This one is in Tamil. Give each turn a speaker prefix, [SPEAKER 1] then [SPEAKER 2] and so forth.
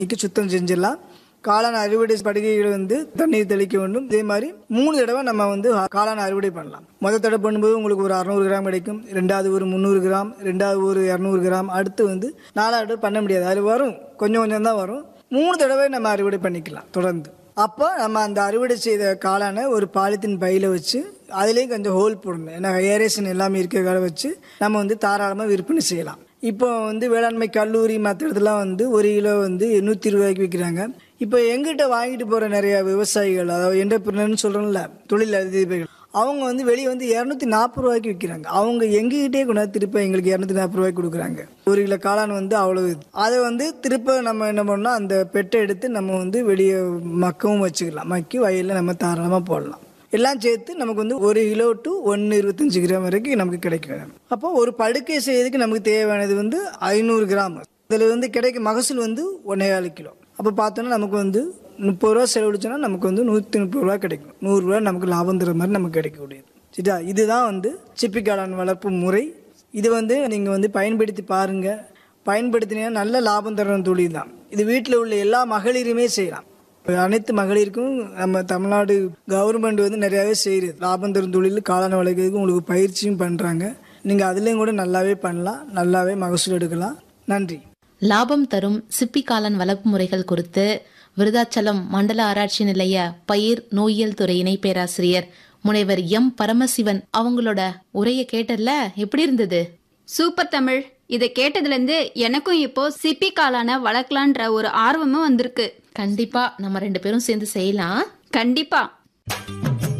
[SPEAKER 1] இக்கு சுத்தம் செஞ்சிடலாம் காளான் அறுவடை படுகைகளை வந்து தண்ணீர் தெளிக்க வேண்டும் இதே மாதிரி மூணு தடவை நம்ம வந்து காளான் அறுவடை பண்ணலாம் முதல் தடவை பண்ணும்போது உங்களுக்கு ஒரு அறநூறு கிராம் கிடைக்கும் ரெண்டாவது ஒரு முந்நூறு கிராம் ரெண்டாவது ஒரு இரநூறு கிராம் அடுத்து வந்து நாலாவது தடவை பண்ண முடியாது அது வரும் கொஞ்சம் கொஞ்சம் தான் வரும் மூணு தடவை நம்ம அறுவடை பண்ணிக்கலாம் தொடர்ந்து அப்போ நம்ம அந்த அறுவடை செய்த காளானை ஒரு பாலித்தீன் பையில வச்சு அதுலேயும் கொஞ்சம் ஹோல் போடணும் ஏன்னா ஏரேஷன் எல்லாமே இருக்கிற வச்சு நம்ம வந்து தாராளமாக விற்பனை செய்யலாம் இப்போ வந்து வேளாண்மை கல்லூரி மற்ற இடத்துலாம் வந்து ஒரு கிலோ வந்து நூற்றி ரூபாய்க்கு விற்கிறாங்க இப்போ எங்கிட்ட வாங்கிட்டு போகிற நிறைய விவசாயிகள் அதாவது என்டர்பிரினர்னு சொல்கிறோம்ல தொழில் அதிபர்கள் அவங்க வந்து வெளியே வந்து இரநூத்தி நாற்பது ரூபாய்க்கு விற்கிறாங்க அவங்க எங்ககிட்டே கொண்டாந்து திருப்ப எங்களுக்கு இரநூத்தி நாற்பது ரூபாய்க்கு கொடுக்குறாங்க ஒரு கிலோ காளான் வந்து அவ்வளவு இது. அதை வந்து திருப்ப நம்ம என்ன பண்ணோம் அந்த பெட்டை எடுத்து நம்ம வந்து வெளியே மக்கவும் வச்சுக்கலாம் மக்கி வயலில் நம்ம தாராளமாக போடலாம் எல்லாம் சேர்த்து நமக்கு வந்து ஒரு கிலோ டு ஒன்று இருபத்தஞ்சு கிராம் வரைக்கும் நமக்கு கிடைக்கும் அப்போ ஒரு படுக்கை செய்யறதுக்கு நமக்கு தேவையானது வந்து ஐநூறு கிராம் இதில் வந்து கிடைக்கும் மகசூல் வந்து ஒன்றேகால் கிலோ அப்போ பார்த்தோன்னா நமக்கு வந்து முப்பது ரூபா செலவழிச்சோன்னா நமக்கு வந்து நூற்றி முப்பது ரூபா கிடைக்கும் நூறுரூவா நமக்கு லாபம் தர மாதிரி நமக்கு கிடைக்கக்கூடியது சரியா இதுதான் வந்து சிப்பி காளான் வளர்ப்பு முறை இது வந்து நீங்கள் வந்து பயன்படுத்தி பாருங்கள் பயன்படுத்தினீங்கன்னா நல்ல லாபம் தரும் தொழில் தான் இது வீட்டில் உள்ள எல்லா மகளிருமே செய்யலாம் இப்ப அனைத்து மகளிருக்கும் நம்ம தமிழ்நாடு கவர்மெண்ட் வந்து நிறையாவே செய்யுது லாபம் தரும் தொழில் காளான் வளர்க்கறதுக்கு உங்களுக்கு பயிற்சியும் பண்ணுறாங்க நீங்கள் அதுலேயும் கூட நல்லாவே பண்ணலாம் நல்லாவே மகசூல் எடுக்கலாம் நன்றி
[SPEAKER 2] லாபம் தரும் சிப்பி காளான் வளர்ப்பு முறைகள் குறித்து விருதாச்சலம் மண்டல ஆராய்ச்சி நிலைய பயிர் நோயியல் துறை இணை பேராசிரியர் முனைவர் எம் பரமசிவன் அவங்களோட உரையை கேட்டல எப்படி இருந்தது
[SPEAKER 3] சூப்பர் தமிழ் இதை கேட்டதுல இருந்து எனக்கும் இப்போ சிப்பி காளான வளர்க்கலான்ற ஒரு ஆர்வமும் வந்திருக்கு
[SPEAKER 2] கண்டிப்பா நம்ம ரெண்டு பேரும் சேர்ந்து செய்யலாம்
[SPEAKER 3] கண்டிப்பா